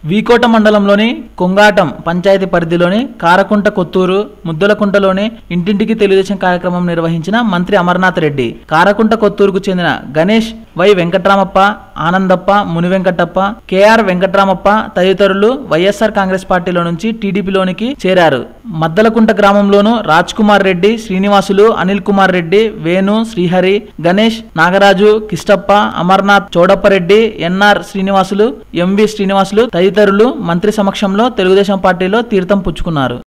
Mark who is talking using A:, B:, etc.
A: వీకోట మండలంలోని కొంగాటం పంచాయతీ పరిధిలోని కారకుంట కొత్తూరు ముద్దలకుంటలోని ఇంటింటికి తెలుగుదేశం కార్యక్రమం నిర్వహించిన మంత్రి అమర్నాథ్ రెడ్డి కారకుంట కొత్తూరుకు చెందిన గణేష్ వై వెంకట్రామప్ప ఆనందప్ప ముని వెంకటప్ప కెఆర్ వెంకట్రామప్ప తదితరులు వైఎస్ఆర్ కాంగ్రెస్ పార్టీలో నుంచి టీడీపీలోనికి చేరారు మద్దలకుంట గ్రామంలోను రాజ్ కుమార్ రెడ్డి శ్రీనివాసులు అనిల్ కుమార్ రెడ్డి వేణు శ్రీహరి గణేష్ నాగరాజు కిష్టప్ప అమర్నాథ్ చౌడప్పరెడ్డి ఎన్ఆర్ శ్రీనివాసులు ఎంవి శ్రీనివాసులు తదితరులు మంత్రి సమక్షంలో తెలుగుదేశం పార్టీలో తీర్థం పుచ్చుకున్నారు